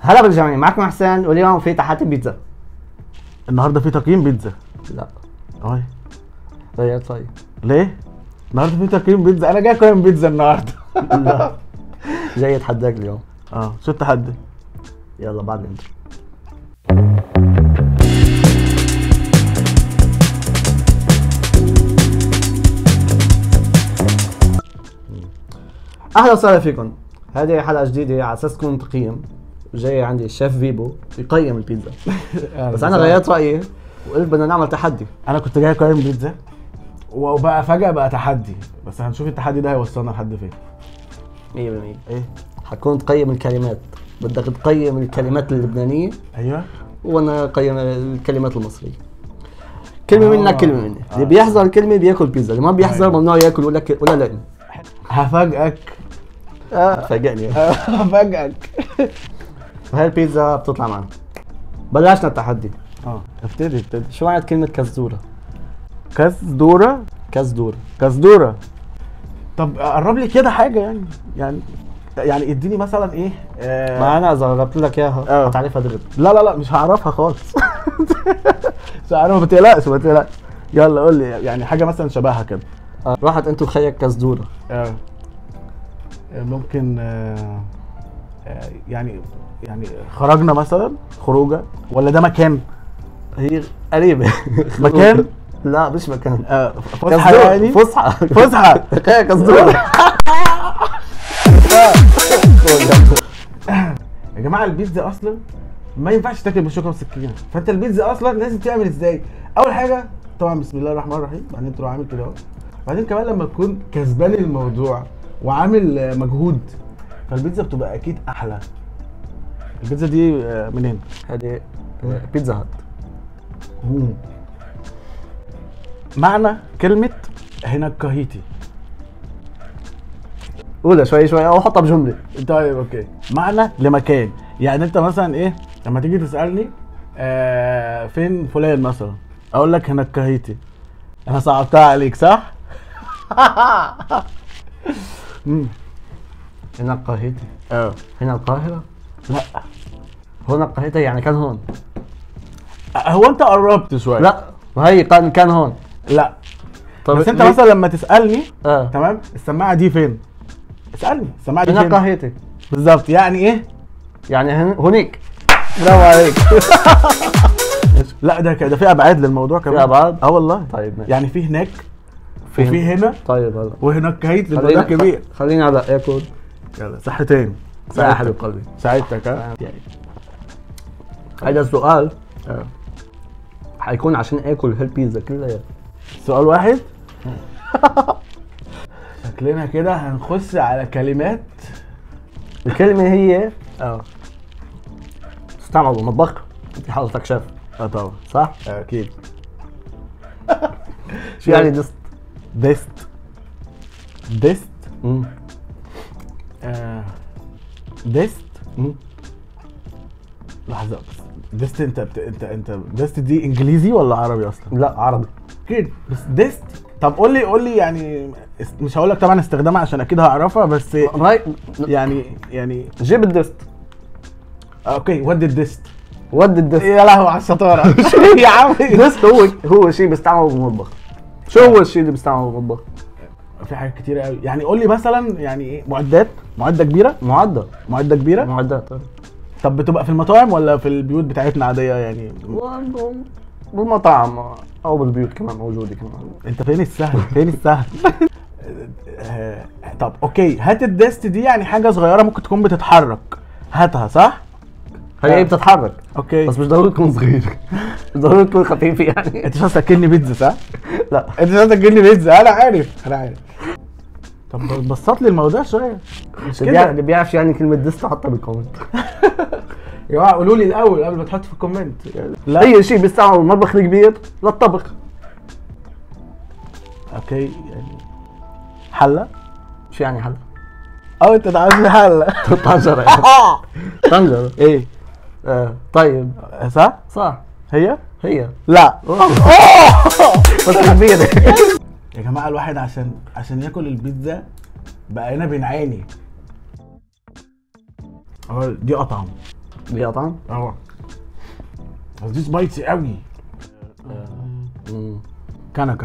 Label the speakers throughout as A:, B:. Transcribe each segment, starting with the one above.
A: هلا بالجميع معكم حسين واليوم في تحدي بيتزا
B: النهارده في تقييم بيتزا
A: لا
B: اي
A: غيرت طيب
B: ليه؟ النهارده في تقييم بيتزا انا جاي اقيم بيتزا النهارده
A: لا جاي اتحداك اليوم
B: اه شو التحدي؟
A: يلا بعد انت اهلا وسهلا فيكم هذه حلقه جديده على اساس تكون تقييم جاي عندي الشيف فيبو يقيم البيتزا بس انا غيرت رايي وقلت بدنا نعمل تحدي
B: انا كنت جاي اقيم بيتزا وبقى فجأة بقى تحدي بس هنشوف التحدي ده هيوصلنا لحد فين
A: 100%
B: ايه؟
A: حتكون تقيم الكلمات بدك تقيم الكلمات اللبنانيه
B: ايوه
A: وانا اقيم الكلمات المصريه كلمه
B: آه.
A: منك كلمه مني
B: آه.
A: اللي بيحضر الكلمه بياكل بيتزا اللي ما بيحضر
B: أيوة.
A: ممنوع ياكل ولا ك... ولا لقمه
B: هفاجئك
A: فاجئني
B: هفاجئك
A: هاي البيتزا بتطلع معنا بلشنا التحدي
B: اه ابتدي ابتدي
A: شو معنى كلمه كزدوره
B: كزدورة
A: كزدوره
B: كزدورة طب قرب لي كده حاجة يعني يعني يعني اديني مثلا ايه آه
A: ما انا اذا جربت لك اياها
B: آه.
A: هتعرفها دغري
B: لا لا لا مش هعرفها خالص مش هعرفها ما تقلقش ما تقلقش يلا قول لي يعني حاجة مثلا شبهها كده
A: آه. راحت انت وخيك كزدوره
B: آه. آه، ممكن آه، آه، يعني يعني خرجنا مثلا خروجه ولا ده مكان
A: هي قريبه
B: مكان؟
A: لا مش مكان
B: آه، فسحه
A: كزدورة.
B: يعني
A: فسحه
B: فسحه
A: خيك كزدوره
B: يا جماعه البيتزا اصلا ما ينفعش تاكل بالشوكه والسكينه فانت البيتزا اصلا لازم تعمل ازاي اول حاجه طبعا بسم الله الرحمن الرحيم بعدين تروح عامل كده اهو بعدين كمان لما تكون كسبان الموضوع وعامل آه، مجهود فالبيتزا بتبقى اكيد احلى البيتزا دي آه، منين
A: هذه آه، بيتزا هات
B: مم. معنى كلمه هناكاهيتي
A: قولها شوي شوي او حطها بجمله
B: طيب اوكي معنى لمكان يعني انت مثلا ايه لما تيجي تسالني آه فين فلان مثلا اقول لك هناك كهيتي انا صعبتها عليك صح امم
A: هنا القاهرة
B: اه
A: هنا القاهرة
B: لا
A: هنا القاهرة يعني كان هون
B: هو انت قربت شويه
A: لا ما هي كان كان هون
B: لا
A: طب
B: بس انت
A: ليه؟
B: مثلا لما تسالني
A: اه
B: تمام السماعه دي فين اسالني السماعه دي
A: هنا
B: فين
A: القاهرة
B: بالظبط يعني ايه
A: يعني هن... هونيك برافو عليك
B: لا ده ك- ده في ابعاد للموضوع كمان
A: في أبعاد؟
B: اه والله
A: طيب ماشي.
B: يعني في هناك
A: في
B: وفي هنا
A: طيب هلا
B: وهناك كهيت الموضوع كبير
A: خليني هلا اكل
B: يلا صحتين
A: ساعة حلو قلبي
B: ساعدتك ها
A: هذا السؤال
B: آه.
A: حيكون عشان اكل هالبيتزا كلها
B: سؤال واحد شكلنا كده هنخش على كلمات
A: الكلمة هي
B: اه
A: تستعمل بالمطبخ انت حضرتك شيف
B: اه طبعا
A: صح؟
B: اكيد
A: شو يعني دست؟
B: ديست ديست
A: مم.
B: آه. ديست
A: مم.
B: لحظه بس ديست انت بت... انت انت ديست دي انجليزي ولا عربي اصلا؟
A: لا عربي
B: اكيد بس ديست طب قول لي قول لي يعني است- مش هقول لك طبعا استخدامها عشان اكيد هعرفها بس
A: ما هي
B: يعني يعني
A: جيب الدست
B: اوكي ودي الديست
A: ودي الدست
B: يا لهوي على الشطاره يا عمي
A: الدست هو هو شيء بيستعمل بالمطبخ شو هو الشيء اللي بيستعمل بالمطبخ؟
B: في حاجات كتيرة قوي يعني قول لي مثلا يعني ايه معدات معدة كبيرة
A: معدة
B: معدة كبيرة
A: معدات
B: طب بتبقى في المطاعم ولا في البيوت بتاعتنا عادية يعني
A: بالمطاعم او بالبيوت كمان موجودة كمان
B: انت فين السهل فين السهل آه، طب اوكي هات الديست دي يعني حاجة صغيرة ممكن تكون بتتحرك هاتها صح
A: هي ايه بتتحرك
B: اوكي
A: بس مش ضروري تكون صغير مش ضروري تكون خفيف يعني
B: انت مش عايز تاكلني بيتزا صح
A: لا
B: انت مش عايز تاكلني بيتزا انا عارف انا عارف طب بسط لي الموضوع شوية مش
A: اللي بيعرف-
B: كده
A: اللي بيعرف يعني كلمة دست حطها بالكومنت
B: يا جماعة قولوا لي الاول قبل ما تحط في الكومنت لا
A: اي شيء بيستعمل بالمطبخ الكبير للطبخ
B: اوكي يعني حلة
A: شو يعني حل؟
B: او انت تعرفني حلة
A: طنجرة يعني طنجرة
B: ايه
A: آه. طيب
B: صح
A: صح
B: هي
A: هي
B: لا
A: بس كبيرة
B: يا جماعه الواحد عشان عشان ياكل البيتزا بقينا بنعاني اه دي اطعم
A: ليها طعم؟
B: اه بس دي سبايسي قوي
A: مم.
B: كنكه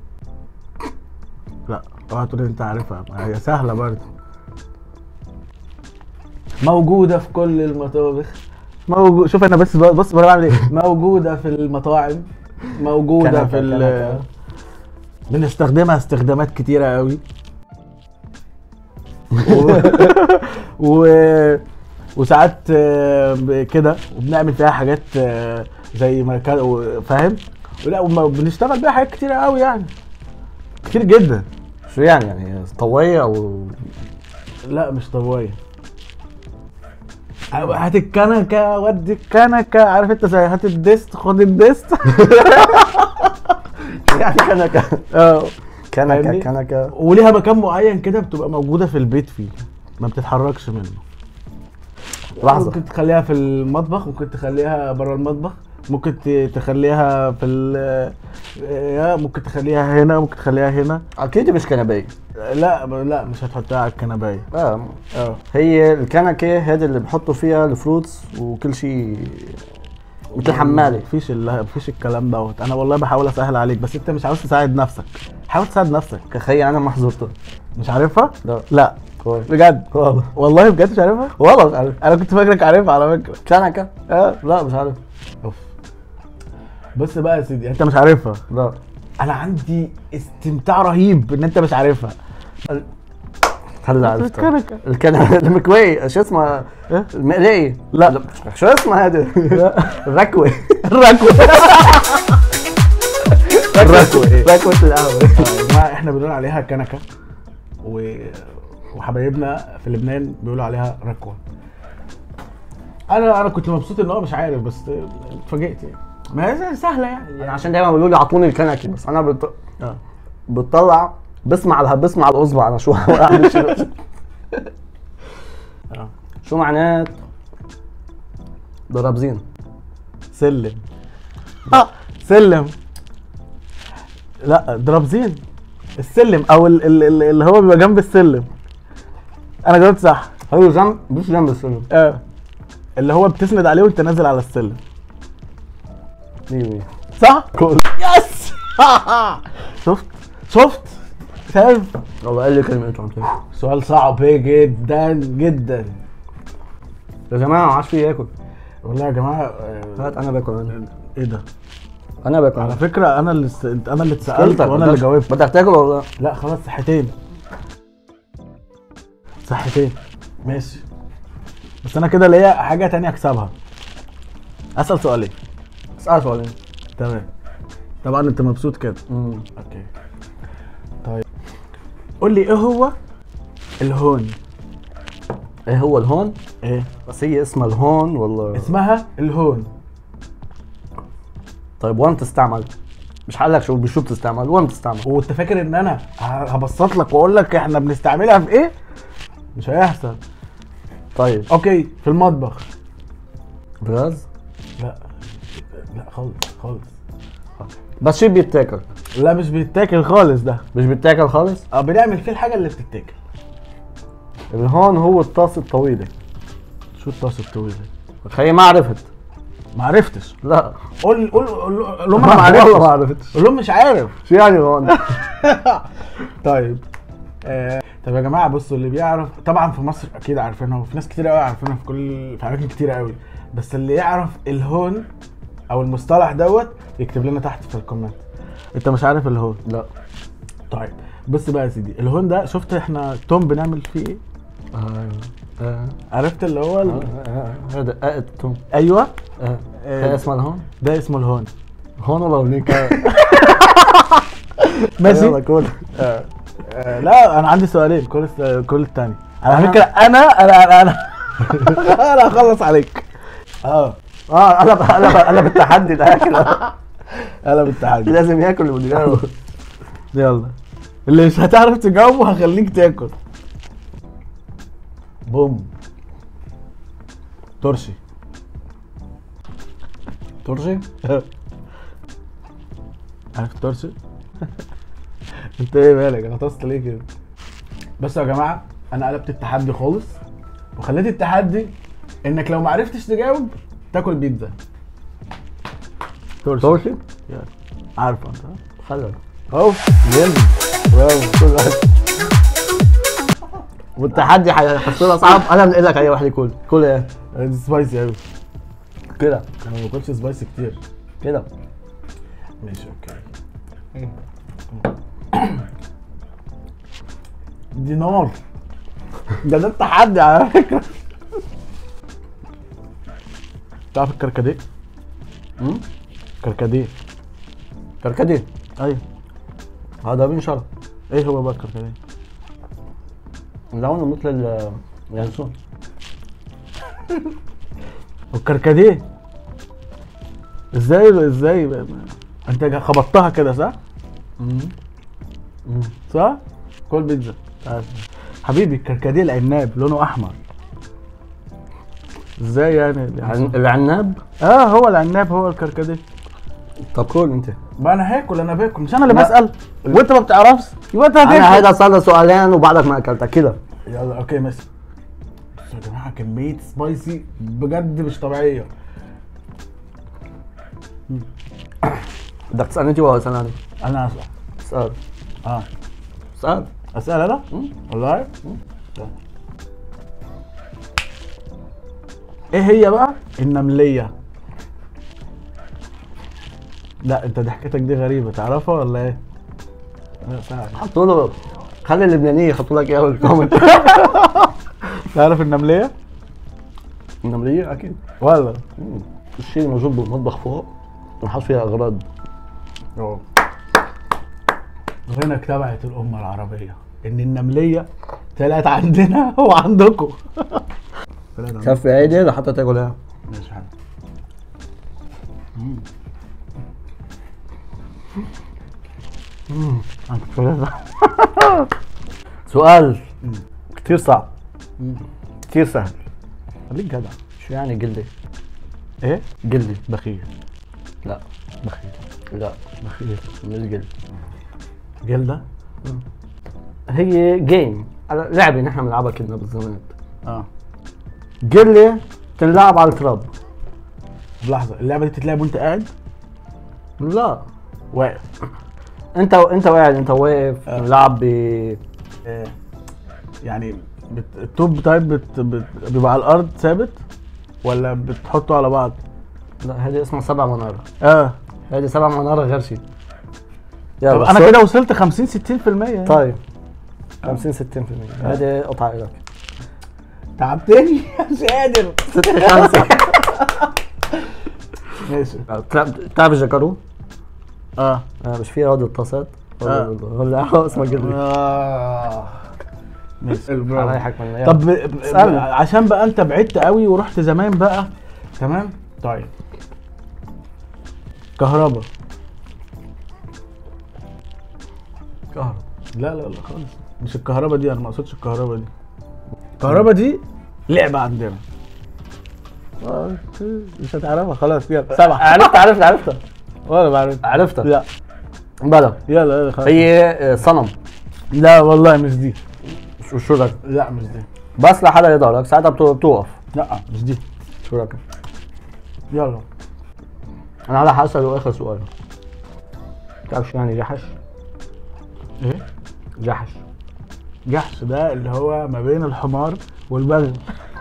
B: لا اوعى تقول انت عارفها ما هي سهله برضه موجوده في كل المطابخ موجود شوف انا بس بص بقى بعمل ايه موجوده في المطاعم موجوده
A: كنكة،
B: في ال
A: كنكة.
B: بنستخدمها استخدامات كتيره قوي و... و... وساعات آه، ب- كده وبنعمل فيها حاجات آه، زي ما كان و- فاهم ولا وما- بنشتغل بيها حاجات كتيره قوي يعني كتير جدا
A: شو يعني يعني طوية او
B: لا مش طوايه هات الكنكه ودي الكنكه عارف انت زي هات الديست خد الديست
A: يعني كنكة
B: اه
A: كنكة
B: فاهمني؟
A: كنكة
B: وليها مكان معين كده بتبقى موجوده في البيت فيه ما بتتحركش منه
A: لحظة
B: ممكن تخليها في المطبخ ممكن تخليها بره المطبخ ممكن ت- تخليها في ال آه، ممكن تخليها هنا ممكن تخليها هنا
A: اكيد مش كنباية
B: لا لا مش هتحطها على الكنبايه
A: اه
B: اه
A: هي الكنكة هذه اللي بحطوا فيها الفروتس وكل شيء مثل حمالة
B: مفيش ال- مفيش الكلام دوت انا والله بحاول اسهل عليك بس انت مش عاوز تساعد نفسك حاول تساعد نفسك
A: كخي انا ما حضرته
B: مش عارفها
A: لا
B: لا
A: كويس
B: بجد
A: والله
B: والله بجد مش عارفها
A: والله مش عارف
B: انا كنت فاكرك عارفها على فكره
A: كنكة
B: اه
A: لا مش عارف
B: اوف بص بقى يا سيدي انت مش عارفها
A: لا
B: انا عندي استمتاع رهيب ان انت مش عارفها
A: هلا عرفتها
B: الكنكه
A: الكنكة المكوية شو اسمها
B: إيه؟
A: المقلية
B: لا.
A: شو اسمها هذه الركوة
B: الركوه الركوه ايه
A: ركوة القهوة
B: يا جماعه احنا بنقول عليها كنكه و... وحبايبنا في لبنان بيقولوا عليها ركوه انا انا كنت مبسوط ان هو مش عارف بس اتفاجئت يعني ما هي سهله يعني
A: يعني عشان دايما بيقولوا لي اعطوني الكنكة بس انا بت...
B: اه
A: بتطلع بسمع على بسمع الاصبع انا شو أعمل شو
B: اه
A: شو معنات ضربزين
B: سلم اه سلم لا درابزين السلم او ال- ال- ال- اللي هو بيبقى جنب السلم انا جاوبت صح
A: هو جنب مش جنب السلم
B: اه اللي هو بتسند عليه وانت نازل على السلم
A: مية مية
B: صح
A: كول
B: يس شفت شفت فاهم
A: والله قال لي كلمة عم تقول.
B: سؤال صعب جدا جدا
A: يا جماعة ما عادش في ياكل
B: والله يا جماعه آه،
A: هات انا باكل انا
B: ايه ده
A: انا باكل
B: على
A: انا
B: فكره انا اللي س... انا اللي اتسالت
A: قلتك
B: وانا اللي
A: بدك-
B: جاوبت
A: بدك تاكل ولا لا؟
B: لا خلاص صحتين صحتين ماشي بس انا كده ليا حاجه تانية اكسبها اسال سؤالين
A: اسأل سؤالين
B: تمام طبعا انت مبسوط كده
A: مم.
B: اوكي طيب قول لي ايه هو الهون
A: ايه هو الهون؟
B: ايه
A: بس هي اسمها الهون ولا
B: اسمها الهون
A: طيب وين بتستعمل؟ مش هقول لك شو بشو بتستعمل وين بتستعمل؟
B: وانت فاكر ان انا ه- هبسط لك واقول لك احنا بنستعملها في ايه مش هيحصل
A: طيب
B: اوكي في المطبخ
A: بغاز؟
B: لا لا خالص خالص
A: بس شو بيتاكل؟
B: لا مش بيتاكل خالص ده
A: مش بيتاكل خالص؟
B: اه بنعمل فيه الحاجه اللي بتتاكل
A: الهون هو الطاسة الطويلة
B: شو الطاسه الطويله
A: خيي ما عرفت
B: ما عرفتش
A: لا
B: قول قول قول قول لهم انا ما
A: والله ما
B: عرفتش
A: عرفتش
B: قول لهم مش عارف
A: شو يعني هون؟
B: طيب آه، طب يا جماعه بصوا اللي بيعرف طبعا في مصر اكيد عارفينها وفي ناس كتير قوي عارفينها في كل في اماكن كتير قوي بس اللي يعرف الهون او المصطلح دوت يكتب لنا تحت في الكومنت انت مش عارف الهون
A: لا
B: طيب بص بقى يا سيدي الهون ده شفت احنا توم بنعمل فيه ايه
A: آه. آه.
B: عرفت اللي هو ال...
A: آه. هذا دقائق التوم
B: ايوه
A: آه.
B: آه.
A: هي اسمها الهون؟
B: ده اسمه الهون
A: هون ولا هونيك؟
B: ماشي
A: يلا كول
B: آه. آه، لا انا عندي سؤالين كل الس- كل التاني على
A: أنا-
B: فكره انا انا انا انا انا هخلص عليك اه
A: اه قلب قلب قلب التحدي ده ياكل
B: انا بالتحدي
A: لازم ياكل اللي بده ياكل
B: يلا اللي مش هتعرف تجاوبه هخليك تاكل بوم ترشي
A: ترشي؟
B: عارف الترشي انت ايه مالك انا طست ليه كده بس يا جماعه انا قلبت التحدي خالص وخليت التحدي انك لو ما عرفتش تجاوب تاكل بيتزا ترشي
A: ترشي
B: يلا. عارفه انت ها؟
A: خلل
B: اهو
A: جيم برافو كل واحد والتحدي هيحصلها صعب انا بنقول لك اي واحد يكون كل ايه
B: دي سبايسي قوي
A: كده
B: انا ما باكلش سبايسي كتير
A: كده
B: ماشي اوكي دي نار ده ده التحدي على فكره تعرف الكركديه؟
A: امم
B: كركديه
A: كركديه
B: ايوه
A: هذا من شرق
B: ايه هو بقى الكركديه؟
A: لونه مثل ال- اليانسون
B: والكركديه ازاي ازاي بقى؟ انت خبطتها كده صح؟ صح؟ كل بيتزا تعال. حبيبي الكركديه العناب لونه احمر ازاي يعني
A: عن- العناب
B: اه هو العناب هو الكركديه
A: طب كل انت
B: ما انا هاكل انا باكل مش انا اللي
A: لا.
B: بسال وانت ما بتعرفش يبقى انت هتاكل
A: انا هيدا صار له سؤالين وبعدك ما اكلتها كده
B: يلا اوكي ماشي بصوا يا جماعه كميه سبايسي بجد مش طبيعيه
A: بدك تسالني انت ولا اسالني؟
B: انا اسال
A: اسال
B: اه
A: اسال
B: اسال انا
A: مم.
B: والله ايه هي بقى النمليه لا انت ضحكتك دي غريبه تعرفها ولا ايه لا تعرف
A: حطوا له خلي اللبنانيه يحطوا لك اياها بالكومنت
B: تعرف النمليه
A: النمليه اكيد
B: ولا
A: مم. الشيء اللي موجود بالمطبخ فوق بنحط فيها اغراض
B: هنا تبعت الأمة العربية إن النملية طلعت عندنا وعندكم طلعت عندكم.
A: كفي عيدي لحتى تاكلها
B: ماشي حاجة
A: سؤال كثير صعب كثير سهل
B: خليك جدع
A: شو يعني قلي؟
B: إيه؟
A: قلي
B: بخيل
A: لا
B: بخيل
A: لا
B: بخيل
A: مش قلي
B: جلدة؟
A: هي جيم لعبه نحن بنلعبها كنا بالزمانات
B: اه
A: قلي تنلعب على التراب
B: لحظة اللعبة دي تتلعب وأنت قاعد
A: لا
B: واقف
A: انت انت قاعد انت واقف
B: آه.
A: بنلعب ب
B: آه. يعني بت... التوب طيب بت... بت... بيبقى على الأرض ثابت ولا بتحطه على بعض؟
A: لا هذه اسمها سبع منارة
B: اه
A: هذه سبع منارة غير شيء
B: طب
A: يلا
B: أنا
A: صوت.
B: كده وصلت 50 60% يعني
A: طيب 50 60% هذه قطعة لك
B: تعبتني مش قادر
A: 6 5
B: ماشي
A: بتعرف الجاكارو؟
B: اه
A: آه مش في هود الطاسات
B: آه.
A: ولا اسمها قلي
B: آه. ماشي
A: رايحك من الأيام.
B: طب ب-
A: اسألني.
B: عشان بقى انت بعدت قوي ورحت زمان بقى تمام طيب كهربا
A: كهرباء
B: لا لا لا خالص مش الكهربا دي انا ما اقصدش الكهربا دي الكهربا دي لعبه عندنا آه، مش هتعرفها خلاص يلا سبعة
A: عرفت عرفت عرفتها
B: ولا بعرف
A: عرفتها
B: لا
A: بلا
B: يلا يلا خلاص
A: هي آه، صنم
B: لا والله مش دي
A: شو شو لك
B: لا مش دي
A: بس لحدا يضرك ساعتها بتو- بتوقف
B: لا مش دي
A: شو لك
B: يلا
A: انا هلا حاساله اخر سؤال بتعرف شو يعني جحش؟
B: ايه
A: جحش
B: جحش ده اللي هو ما بين الحمار والبغل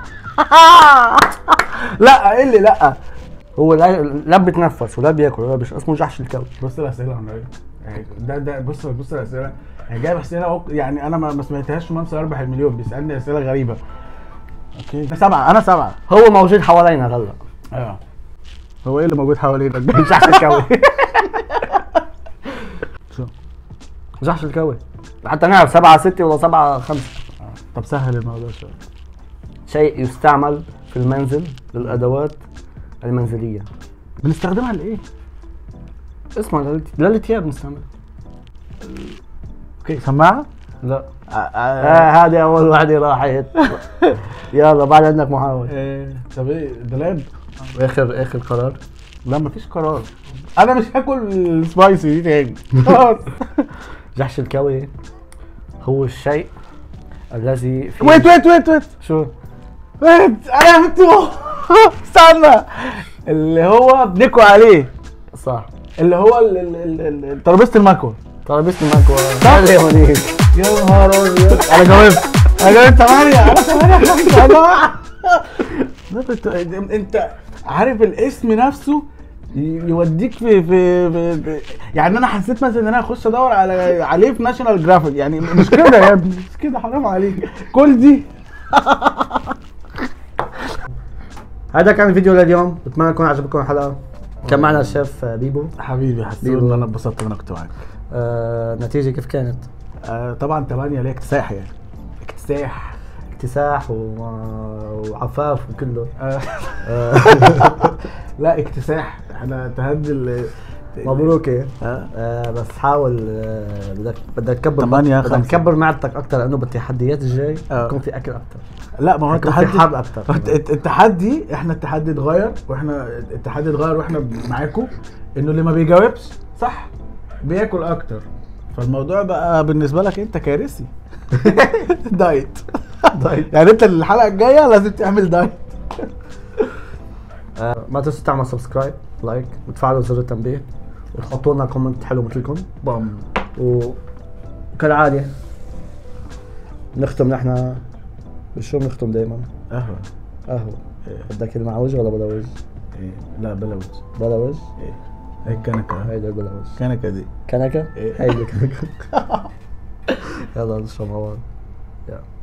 B: لا ايه اللي لا
A: هو لا لا بيتنفس ولا بياكل ولا بيش اسمه جحش الكلب
B: بص الاسئله عم يعني ده ده بص بص الاسئله يعني جايب اسئله أهو، يعني انا ما ما سمعتهاش من اربح المليون بيسالني اسئله غريبه اوكي ده سبعه انا سبعه
A: هو موجود حوالينا هلا
B: اه هو ايه اللي موجود حوالينا
A: جحش الكوي
B: شو
A: جحش الكوي حتى نعرف سبعة ستة ولا سبعة خمسة
B: آه. طب سهل الموضوع شويه
A: شيء يستعمل في المنزل للأدوات المنزلية
B: بنستخدمها لايه؟
A: اسمها للت- للثياب بنستعملها
B: اوكي سماعه؟
A: لا
B: آه.
A: آه هذه أول واحدة راحت يلا بعد عندك محاولة
B: آه. طب ايه دولاب؟
A: آخر آخر قرار
B: لا مفيش قرار انا مش هاكل السبايسي دي تاني خلاص
A: جحش الكوي هو الشيء الذي في
B: ويت ويت ويت ويت
A: شو
B: بنت انا بنتو استنى اللي هو بنكوى عليه
A: صح
B: اللي هو ال- ال- ال- ال- ترابيزه المكوى
A: ترابيزه المكوى تعال هونيك
B: يا نهار ابيض انا جاوبت انا جاوبت 8 انا 8 5 يا جماعه لا، انت- انت عارف الاسم نفسه ي- يوديك في في, في, في يعني انا حسيت مثلا ان انا اخش ادور على عليه في ناشونال جرافيك يعني مش كده يا ابني مش كده حرام عليك كل دي
A: هذا كان الفيديو لليوم بتمنى يكون عجبكم الحلقه كان معنا الشيف بيبو
B: حبيبي حسيت
A: بيبو.
B: ان انا اتبسطت وانا كنت معاك
A: آه النتيجه كيف كانت؟
B: آه طبعا 8 ليه اكتساح يعني اكتساح
A: اكتساح و... وعفاف وكله
B: آه.
A: آه
B: لا اكتساح احنا تهدي ال
A: مبروك إيه.
B: آه.
A: آه بس حاول آه بدك بدك تكبر
B: تمانية،
A: بدك
B: خمسة.
A: تكبر معدتك اكثر لانه بالتحديات الجاي
B: آه.
A: يكون في اكل اكثر
B: لا ما هو
A: يكون في
B: التحدي
A: حرب اكثر
B: الت- الت- التحدي احنا التحدي اتغير واحنا التحدي اتغير واحنا معاكم انه اللي ما بيجاوبش صح بياكل اكتر فالموضوع بقى بالنسبه لك انت كارثي دايت
A: طيب
B: يعني انت الحلقه الجايه لازم تعمل دايت
A: آه ما تنسوا تعملوا سبسكرايب لايك وتفعلوا زر التنبيه وتحطوا لنا كومنت حلو مثلكم
B: بام
A: و... وكالعاده نختم نحن بشو بنختم دائما
B: قهوه
A: قهوه
B: إيه.
A: بدك اللي مع وجه ولا بلا وجه؟
B: إيه. لا بلا وجه
A: بلا وجه؟
B: ايه هي الكنكه
A: هيدا بلا وجه
B: الكنكه دي
A: كنكه؟
B: إيه.
A: هيدي كنكه يلا نشرب مع بعض يلا